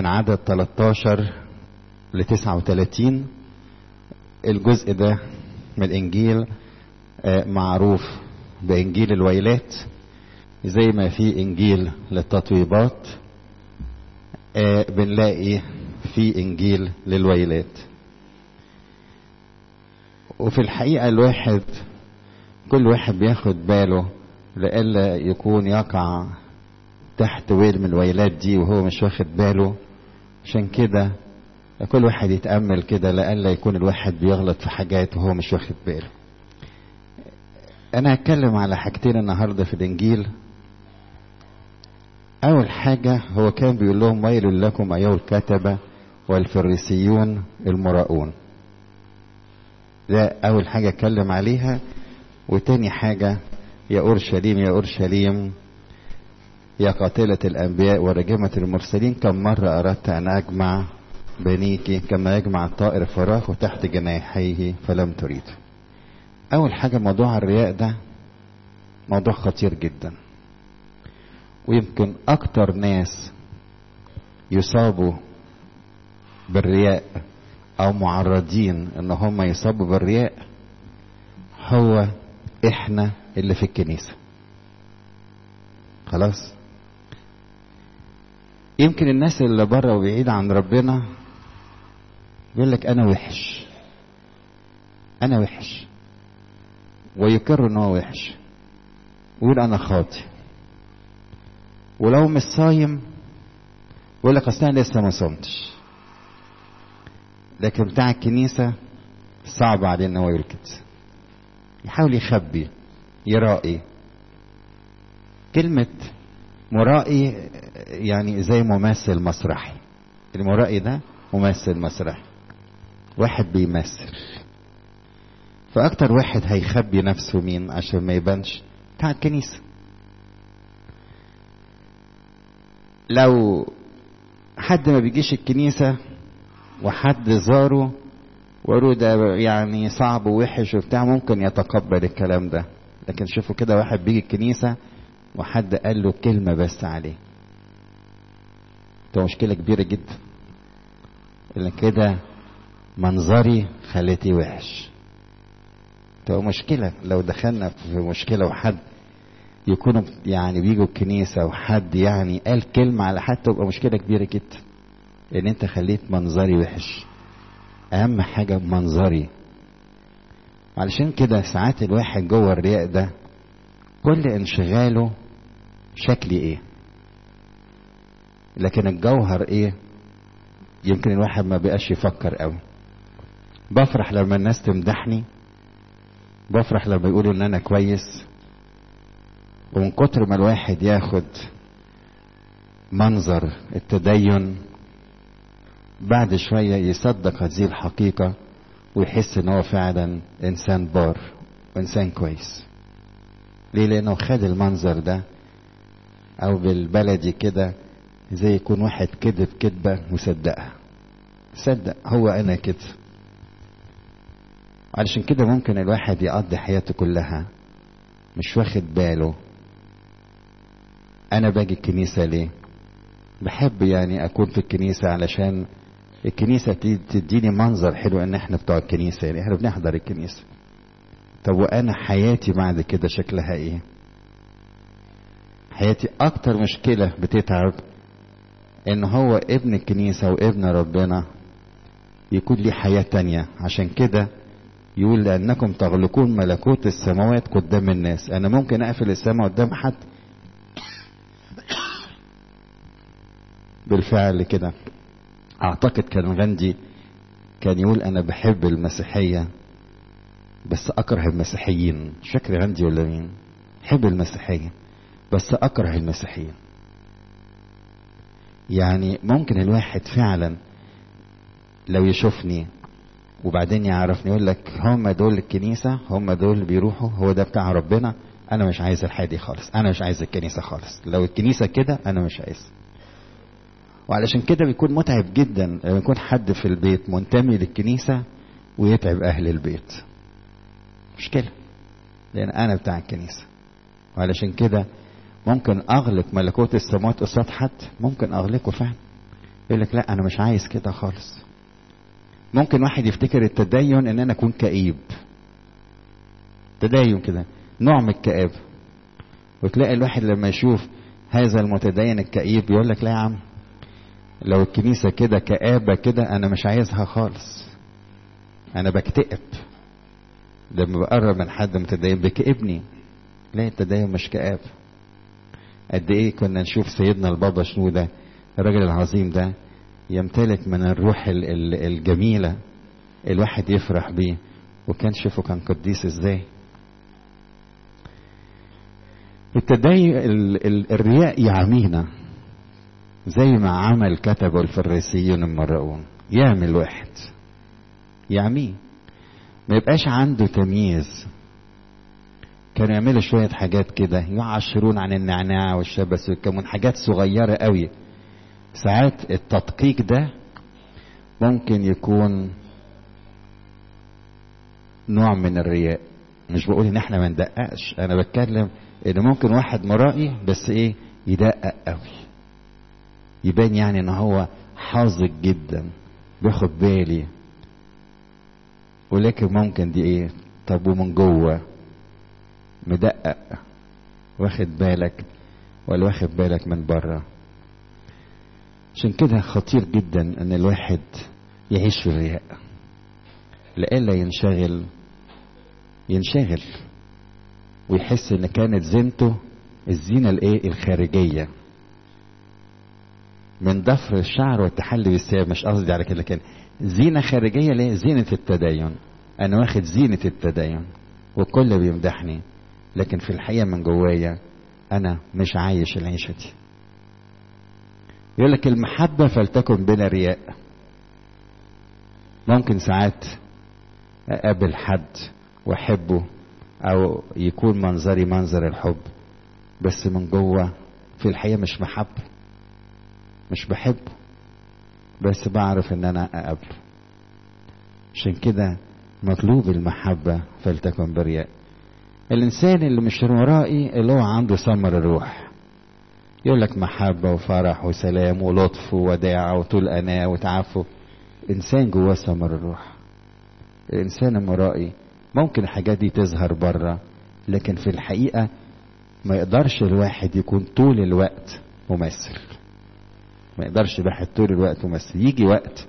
من عدد 13 ل 39 الجزء ده من الإنجيل معروف بإنجيل الويلات زي ما في إنجيل للتطويبات بنلاقي في إنجيل للويلات وفي الحقيقة الواحد كل واحد بياخد باله لئلا يكون يقع تحت ويل من الويلات دي وهو مش واخد باله عشان كده كل واحد يتأمل كده لئلا يكون الواحد بيغلط في حاجات وهو مش واخد باله أنا هتكلم على حاجتين النهاردة في الإنجيل أول حاجة هو كان بيقول لهم ويل لكم أيها الكتبة والفريسيون المراؤون ده أول حاجة اتكلم عليها وتاني حاجة يا أورشليم يا أورشليم يا قاتلة الأنبياء ورجمة المرسلين كم مرة أردت أن أجمع بنيك كما يجمع الطائر فراخه تحت جناحيه فلم تريد أول حاجة موضوع الرياء ده موضوع خطير جدا ويمكن أكتر ناس يصابوا بالرياء أو معرضين إن هم يصابوا بالرياء هو إحنا اللي في الكنيسة خلاص يمكن الناس اللي بره وبعيد عن ربنا يقول لك انا وحش انا وحش ويقر ان هو وحش ويقول انا خاطي ولو مش صايم يقول لك اصل انا لسه ما صمتش لكن بتاع الكنيسة صعب عليه ان هو يقول كده يحاول يخبي يرائي كلمة مرائي يعني زي ممثل مسرحي المرائي ده ممثل مسرحي واحد بيمثل فأكتر واحد هيخبي نفسه مين عشان ما يبانش بتاع الكنيسة لو حد ما بيجيش الكنيسة وحد زاره وقالوا ده يعني صعب ووحش وبتاع ممكن يتقبل الكلام ده لكن شوفوا كده واحد بيجي الكنيسة وحد قال له كلمة بس عليه ده مشكلة كبيرة جدا اللي كده منظري خليتي وحش تبقى مشكلة لو دخلنا في مشكلة وحد يكونوا يعني بيجوا الكنيسة وحد يعني قال كلمة على حد تبقى مشكلة كبيرة جدا لأن أنت خليت منظري وحش أهم حاجة منظري علشان كده ساعات الواحد جوه الرياء ده كل انشغاله شكلي ايه لكن الجوهر ايه يمكن الواحد ما بقاش يفكر قوي بفرح لما الناس تمدحني بفرح لما يقولوا ان انا كويس ومن كتر ما الواحد ياخد منظر التدين بعد شوية يصدق هذه الحقيقة ويحس ان هو فعلا انسان بار وانسان كويس ليه لانه خد المنظر ده او بالبلدي كده زي يكون واحد كذب كذبة وصدقها صدق هو انا كده علشان كده ممكن الواحد يقضي حياته كلها مش واخد باله انا باجي الكنيسة ليه بحب يعني اكون في الكنيسة علشان الكنيسة تديني منظر حلو ان احنا بتوع الكنيسة يعني احنا بنحضر الكنيسة طب وانا حياتي بعد كده شكلها ايه حياتي اكتر مشكلة بتتعب ان هو ابن الكنيسة وابن ربنا يكون ليه حياة تانية عشان كده يقول لأنكم تغلقون ملكوت السماوات قدام الناس أنا ممكن أقفل السماء قدام حد بالفعل كده أعتقد كان غاندي كان يقول أنا بحب المسيحية بس أكره المسيحيين مش فاكر غاندي ولا مين بحب المسيحية بس أكره المسيحيين يعني ممكن الواحد فعلا لو يشوفني وبعدين يعرفني يقول لك هم دول الكنيسة هم دول اللي بيروحوا هو ده بتاع ربنا أنا مش عايز الحياة دي خالص أنا مش عايز الكنيسة خالص لو الكنيسة كده أنا مش عايز وعلشان كده بيكون متعب جدا لما يكون حد في البيت منتمي للكنيسة ويتعب أهل البيت مشكلة لأن أنا بتاع الكنيسة وعلشان كده ممكن أغلق ملكوت السماوات قصاد حد ممكن أغلقه فعلا يقول لك لا انا مش عايز كده خالص ممكن واحد يفتكر التدين ان انا اكون كئيب تدين كده نوع من الكآبة وتلاقي الواحد لما يشوف هذا المتدين الكئيب يقول لك لا يا عم لو الكنيسة كده كآبة كده أنا مش عايزها خالص أنا بكتئب لما بقرب من حد متدين بكئبني لا التدين مش كآب قد إيه كنا نشوف سيدنا البابا شنو ده الراجل العظيم ده يمتلك من الروح الجميلة الواحد يفرح بيه وكان شوفه كان قديس ازاي التدين الرياء يعمينا زي ما عمل كتبه الفريسيون المرؤون يعمل واحد يعميه ما يبقاش عنده تمييز كانوا يعملوا شوية حاجات كده يعشرون عن النعناع والشبس والكمون حاجات صغيرة قوي ساعات التدقيق ده ممكن يكون نوع من الرياء مش بقول ان احنا ما ندققش انا بتكلم ان ممكن واحد مرائي بس ايه يدقق قوي يبان يعني ان هو حاذق جدا بياخد بالي ولكن ممكن دي ايه طب ومن جوه مدقق واخد بالك ولا واخد بالك من بره عشان كده خطير جدا ان الواحد يعيش في الرياء لئلا ينشغل ينشغل ويحس ان كانت زينته الزينه الايه الخارجيه من ضفر الشعر والتحلي بالثياب مش قصدي على كده لكن زينه خارجيه ليه زينه التدين انا واخد زينه التدين والكل بيمدحني لكن في الحقيقه من جوايا انا مش عايش العيشه دي يقول لك المحبه فلتكن بلا رياء ممكن ساعات اقابل حد واحبه او يكون منظري منظر الحب بس من جوه في الحقيقه مش محبه مش بحبه بس بعرف ان انا اقابله عشان كده مطلوب المحبة فلتكن برياء الانسان اللي مش مرائي اللي هو عنده ثمر الروح يقول لك محبة وفرح وسلام ولطف ووداع وطول أناة وتعفف إنسان جواه ثمر الروح الإنسان المرائي ممكن الحاجات دي تظهر بره لكن في الحقيقة ما يقدرش الواحد يكون طول الوقت ممثل ما يقدرش الواحد طول الوقت ممثل يجي وقت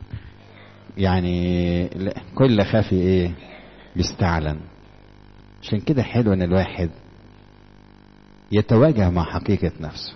يعني كل خافي ايه بيستعلن عشان كده حلو ان الواحد يتواجه مع حقيقة نفسه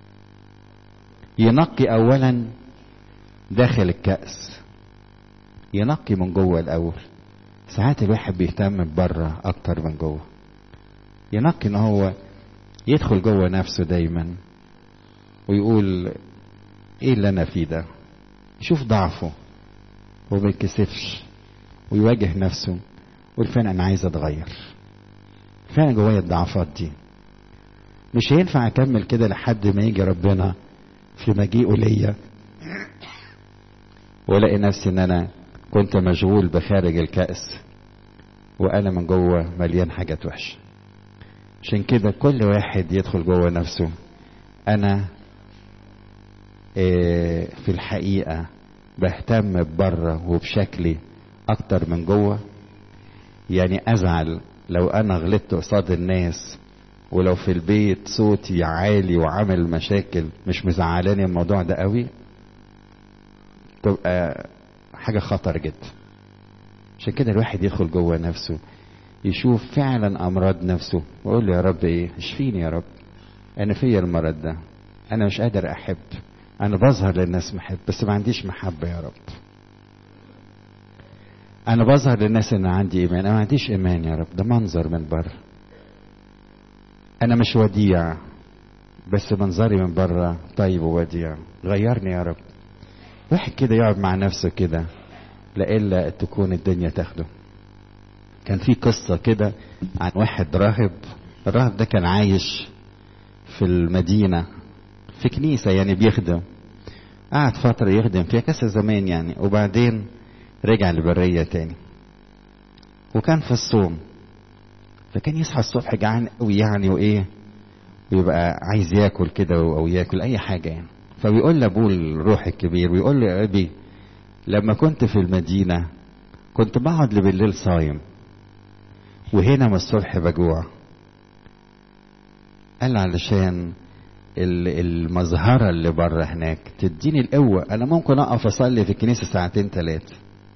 ينقي اولا داخل الكأس ينقي من جوه الاول ساعات الواحد بيهتم بره اكتر من جوه ينقي ان هو يدخل جوه نفسه دايما ويقول ايه اللي انا فيه ده يشوف ضعفه وما يتكسفش ويواجه نفسه يقول فعلا انا عايز اتغير فعلا جوايا الضعفات دي مش هينفع اكمل كده لحد ما يجي ربنا في مجيئه ليا والاقي نفسي ان انا كنت مشغول بخارج الكأس وانا من جوه مليان حاجات وحشه عشان كده كل واحد يدخل جوه نفسه انا إيه في الحقيقه بهتم ببره وبشكلي اكتر من جوه يعني ازعل لو انا غلطت قصاد الناس ولو في البيت صوتي عالي وعامل مشاكل مش مزعلاني الموضوع ده قوي تبقى حاجة خطر جدا عشان كده الواحد يدخل جوه نفسه يشوف فعلا امراض نفسه ويقول له يا رب ايه اشفيني يا رب انا فيا المرض ده انا مش قادر احب انا بظهر للناس محب بس ما عنديش محبة يا رب انا بظهر للناس ان عندي ايمان انا ما عنديش ايمان يا رب ده منظر من بره انا مش وديع بس منظري من بره طيب ووديع غيرني يا رب واحد كده يقعد مع نفسه كده لإلا تكون الدنيا تاخده كان في قصة كده عن واحد راهب الراهب ده كان عايش في المدينة في كنيسة يعني بيخدم قعد فترة يخدم فيها كذا زمان يعني وبعدين رجع البرية تاني وكان في الصوم فكان يصحى الصبح جعان قوي يعني وايه ويبقى عايز ياكل كده او ياكل اي حاجة يعني فبيقول لابوه الروح الكبير بيقول له يا ابي لما كنت في المدينه كنت بقعد بالليل صايم وهنا من الصبح بجوع قال علشان المظهرة اللي بره هناك تديني القوة أنا ممكن أقف أصلي في الكنيسة ساعتين ثلاثة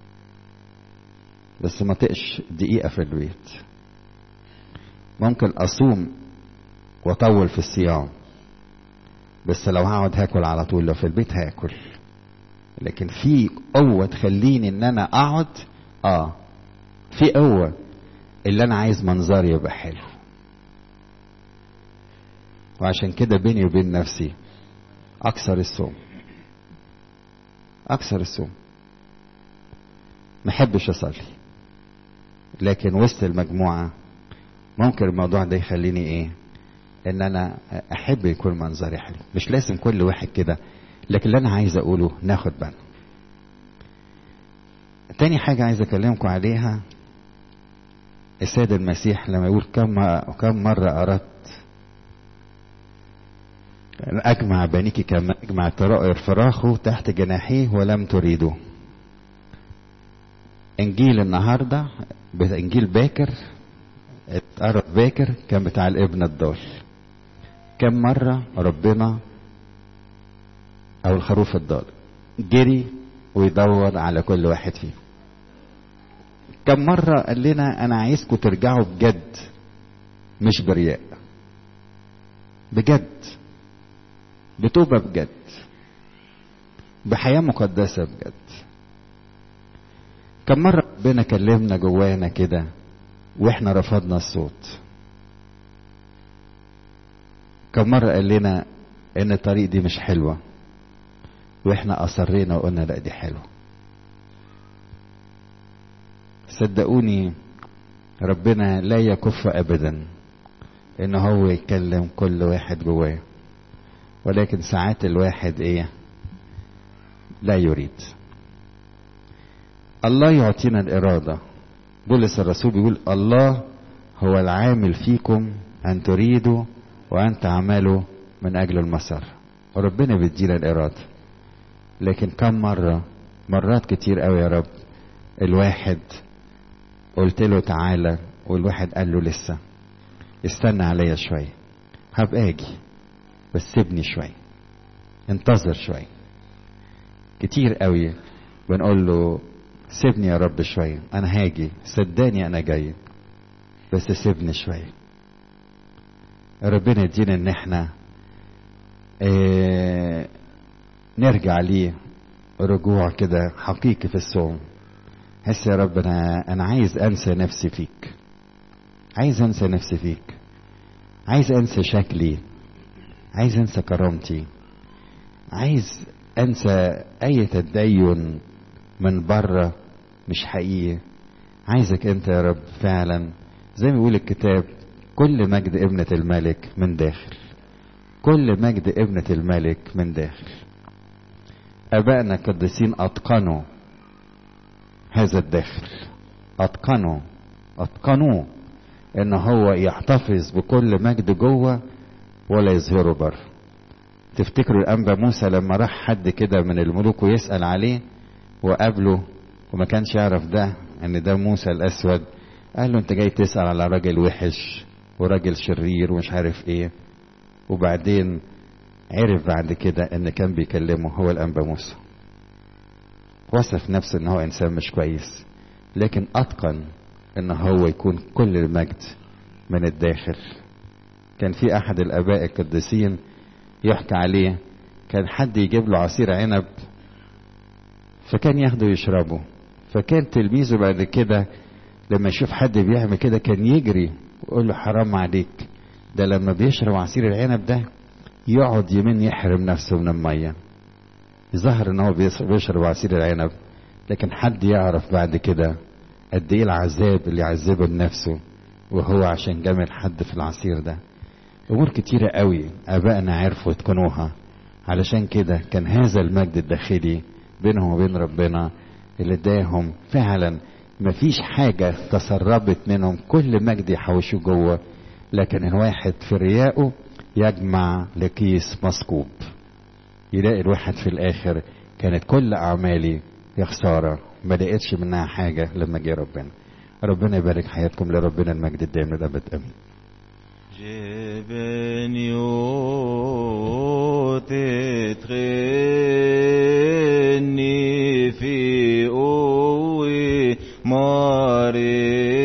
بس ما طقش دقيقة في البيت ممكن أصوم وأطول في الصيام بس لو هقعد هاكل على طول لو في البيت هاكل لكن في قوة تخليني إن أنا أقعد آه في قوة اللي أنا عايز منظري يبقى حلو وعشان كده بيني وبين نفسي أكثر الصوم أكثر الصوم ما احبش أصلي لكن وسط المجموعة ممكن الموضوع ده يخليني إيه إن أنا أحب يكون منظري حلو مش لازم كل واحد كده لكن اللي أنا عايز أقوله ناخد بالنا تاني حاجة عايز أكلمكم عليها السيد المسيح لما يقول كم كم مرة أردت أجمع بنيك كما أجمع طرائر فراخه تحت جناحيه ولم تريدوا إنجيل النهاردة إنجيل باكر اتقرب باكر كان بتاع الابن الضال كم مرة ربنا أو الخروف الضال جري ويدور على كل واحد فيهم كم مرة قال لنا أنا عايزكم ترجعوا بجد مش برياء بجد بتوبة بجد بحياة مقدسة بجد كم مرة ربنا كلمنا جوانا كده واحنا رفضنا الصوت كم مرة قال لنا ان الطريق دي مش حلوة واحنا اصرينا وقلنا لا دي حلوة صدقوني ربنا لا يكف ابدا ان هو يكلم كل واحد جواه ولكن ساعات الواحد ايه لا يريد الله يعطينا الإرادة بولس الرسول بيقول الله هو العامل فيكم أن تريدوا وأن تعملوا من أجل المسار وربنا بيدينا الإرادة لكن كم مرة مرات كتير قوي يا رب الواحد قلت له تعالى والواحد قال له لسه استنى عليا شوية هبقى اجي بس سيبني شوية انتظر شوية كتير قوي بنقول له سيبني يا رب شوية انا هاجي صدقني انا جاي بس سيبني شوية ربنا يدينا ان احنا اه نرجع ليه رجوع كده حقيقي في الصوم حس يا رب انا انا عايز انسى نفسي فيك عايز انسى نفسي فيك عايز انسى شكلي عايز انسى كرامتي عايز انسى اي تدين من بره مش حقيقي عايزك انت يا رب فعلا زي ما بيقول الكتاب كل مجد ابنة الملك من داخل كل مجد ابنة الملك من داخل ابائنا القديسين اتقنوا هذا الداخل اتقنوا اتقنوه ان هو يحتفظ بكل مجد جوه ولا يظهره بره تفتكروا الانبا موسى لما راح حد كده من الملوك ويسال عليه وقابله وما كانش يعرف ده ان ده موسى الاسود قال له انت جاي تسال على راجل وحش وراجل شرير ومش عارف ايه وبعدين عرف بعد كده ان كان بيكلمه هو الانبا موسى وصف نفسه ان هو انسان مش كويس لكن اتقن ان هو يكون كل المجد من الداخل كان في احد الاباء القديسين يحكى عليه كان حد يجيب له عصير عنب فكان ياخده يشربه فكان تلميذه بعد كده لما يشوف حد بيعمل كده كان يجري ويقول له حرام عليك ده لما بيشرب عصير العنب ده يقعد يمين يحرم نفسه من الميه ظهر ان هو بيشرب عصير العنب لكن حد يعرف بعد كده قد ايه العذاب اللي يعذبه بنفسه وهو عشان جامل حد في العصير ده امور كتيره قوي ابائنا عرفوا يتقنوها علشان كده كان هذا المجد الداخلي بينهم وبين ربنا اللي اداهم فعلا مفيش حاجة تسربت منهم كل مجد يحوشوه جوه لكن الواحد في رياءه يجمع لكيس مثقوب يلاقي الواحد في الاخر كانت كل اعمالي يا خساره ما لقيتش منها حاجه لما جه ربنا ربنا يبارك حياتكم لربنا المجد الدائم للابد امين جبنيوت تغني في قوي ماري